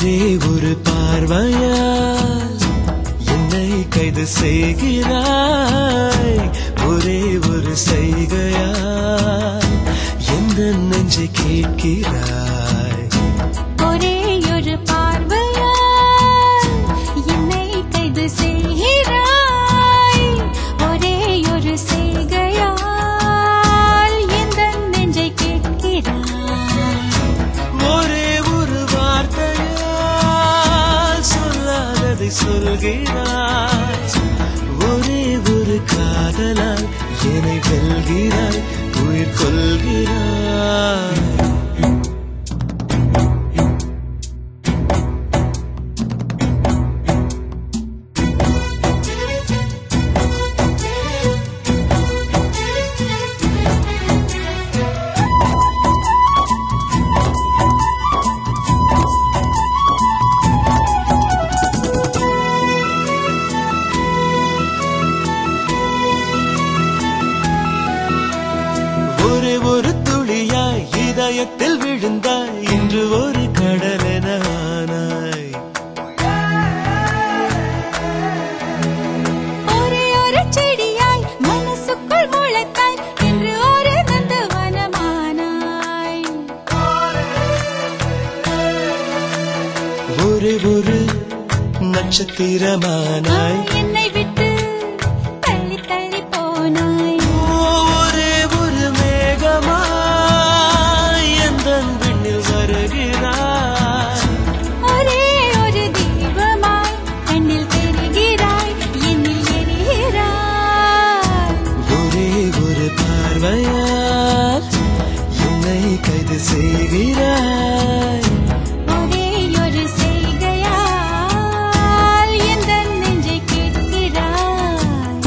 ஒரே ஒரு பார்வையால் என்னை கைது செய்கிறாய் ஒரே ஒரு செய்கையால் எந்த நெஞ்சை கேட்கிறாய் ஒரே ஒரு பார்வையால் என்னை கைது செய்கிறாய் ஒரே ஒரு செய்கையால் எந்த நெஞ்சை கேட்கிறாய் ஒரே ஒரு வார்த்தையால் சொல்லாததை சொல்கிறாய் ஒரே ஒரு காதலால் என்னை வெல்கிறாய் உயிர் கொள்கிறாய் ஒரே ஒரு துளியாய் இதயத்தில் விழுந்தாய் இன்று ஒரு கடலென ஆனாய் ஒரே ஒரு செடியாய் மனசுக்குள் முளைத்தாய் என்று ஒரு நந்தவனமானாய் ஒரே ஒரு நட்சத்திரமானாய் என்னை விட்டு தள்ளி தள்ளி போனாய் ஒரே ஒரு மேகமாய் எந்த விண்ணில் வருகிறாய் ஒரே ஒரு தீபமாய் கண்ணில் தெரிகிறாய் என்னில் எரிகிறாய் ஒரே ஒரு பார்வையால் என்னை கைது செய்கிறாய் ஒரே ஒரு செய்கையால் எந்த நெஞ்சை கேட்கிறாய்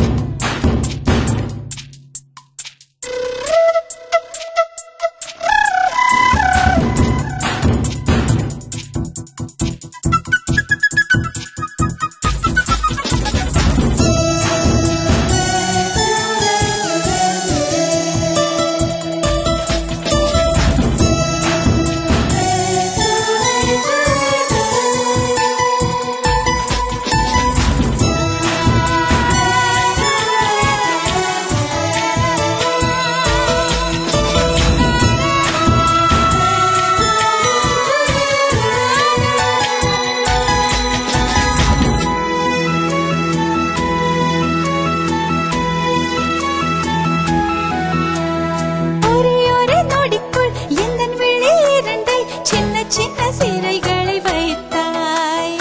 ஒரே ஒரு நொடிக்குள் எந்தன் விழி இரண்டை சின்ன சின்ன சிறைகளை வைத்தாய்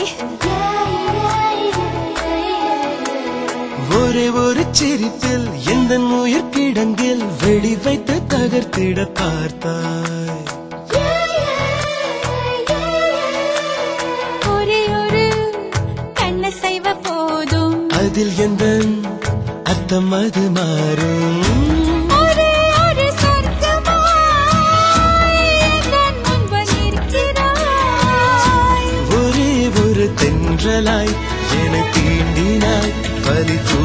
ஒரே ஒரு சிரிப்பில் எந்த உயிர் கிடங்கில் வெடி வைத்து தகர்த்திட பார்த்தாய் ஒரே ஒரு கண்ண செய்வ போதும் அதில் எந்த அர்த்தம் அது மாறும் ஒரே ஒரு சொர்க்கமாய் எந்தன் முன்பு நிற்கிறாய் ஒரே ஒரு தென்றலாய் என தீண்டினாய் பலி